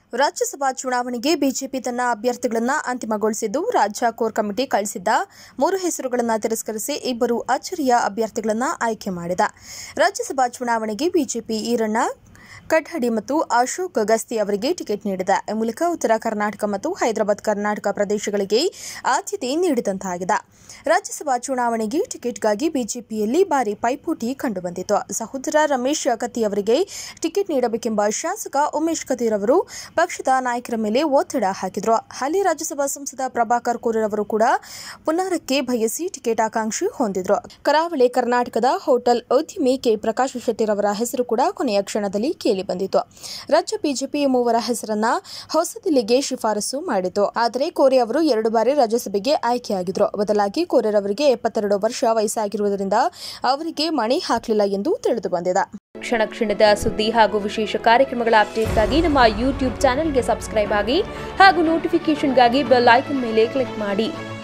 ರಾಜ್ಯಸಭಾ ಚುನಾವಣೆಗೆ ಬಿಜೆಪಿ ತನ್ನ ಅಭ್ಯರ್ಥಿಗಳನ್ನು ಅಂತಿಮಗೊಳಿಸಿದ್ದು ರಾಜ್ಯ ಕೋರ್ ಕಮಿಟಿ ಕಳಿಸಿದ್ದ ಮೂರು ಹೆಸರುಗಳನ್ನು ತಿರಸ್ಕರಿಸಿ ಇಬ್ಬರು ಅಚ್ಚರಿಯ ಅಭ್ಯರ್ಥಿಗಳನ್ನು ಆಯ್ಕೆ ಮಾಡಿದ ರಾಜ್ಯಸಭಾ ಚುನಾವಣೆಗೆ ಬಿಜೆಪಿ ಈರಣ್ಣ ಕಡ್ಹಡಿ ಮತ್ತು ಅಶೋಕ್ ಗಸ್ತಿ ಅವರಿಗೆ ಟಿಕೆಟ್ ನೀಡಿದೆ ಈ ಮೂಲಕ ಉತ್ತರ ಕರ್ನಾಟಕ ಮತ್ತು ಹೈದರಾಬಾದ್ ಕರ್ನಾಟಕ ಪ್ರದೇಶಗಳಿಗೆ ಆದ್ಯತೆ ನೀಡಿದಂತಾಗಿದೆ ರಾಜ್ಯಸಭಾ ಚುನಾವಣೆಗೆ ಟಿಕೆಟ್ಗಾಗಿ ಬಿಜೆಪಿಯಲ್ಲಿ ಭಾರಿ ಪೈಪೋಟಿ ಕಂಡುಬಂದಿತು ಸಹೋದರ ರಮೇಶ್ ಕತ್ತಿ ಅವರಿಗೆ ಟಿಕೆಟ್ ನೀಡಬೇಕೆಂಬ ಶಾಸಕ ಉಮೇಶ್ ಕತೀರ್ ಅವರು ಪಕ್ಷದ ನಾಯಕರ ಮೇಲೆ ಒತ್ತಡ ಹಾಕಿದ್ರು ಹಾಲಿ ರಾಜ್ಯಸಭಾ ಸಂಸದ ಪ್ರಭಾಕರ್ ಕೋರರ್ ಅವರು ಕೂಡ ಪುನರಕ್ಕೆ ಬಯಸಿ ಟಿಕೆಟ್ ಆಕಾಂಕ್ಷಿ ಹೊಂದಿದ್ರು ಕರಾವಳಿ ಕರ್ನಾಟಕದ ಹೋಟೆಲ್ ಉದ್ಯಮಿ ಕೆ ಪ್ರಕಾಶ್ ಶೆಟ್ಟಿರವರ ಹೆಸರು ಕೂಡ ಕೊನೆಯ ಕ್ಷಣದಲ್ಲಿ ಕೇಳಿಬಂದಿತು ರಾಜ್ಯ ಬಿಜೆಪಿ ಈ ಮೂವರ ಹೆಸರನ್ನ ಹೊಸದಿಲ್ಲಿಗೆ ಶಿಫಾರಸು ಮಾಡಿತು ಆದರೆ ಕೋರೆ ಅವರು ಎರಡು ಬಾರಿ ರಾಜ್ಯಸಭೆಗೆ ಆಯ್ಕೆಯಾಗಿದ್ರು ಬದಲಾಗಿ ಕೋರೆರ್ ಅವರಿಗೆ ಎಪ್ಪತ್ತೆರಡು ವರ್ಷ ವಯಸ್ಸಾಗಿರುವುದರಿಂದ ಅವರಿಗೆ ಮಣೆ ಹಾಕಲಿಲ್ಲ ಎಂದು ತಿಳಿದು ಬಂದಿದೆ ಕ್ಷಣ ಕ್ಷಣದ ಸುದ್ದಿ ಹಾಗೂ ವಿಶೇಷ ಕಾರ್ಯಕ್ರಮಗಳ ಅಪ್ಡೇಟ್ಗಾಗಿ ನಮ್ಮ ಯೂಟ್ಯೂಬ್ ಚಾನೆಲ್ಗೆ ಸಬ್ಸ್ಕ್ರೈಬ್ ಆಗಿ ಹಾಗೂ ನೋಟಿಫಿಕೇಷನ್ಗಾಗಿ ಬೆಲ್ ಐಕನ್ ಮೇಲೆ ಕ್ಲಿಕ್ ಮಾಡಿ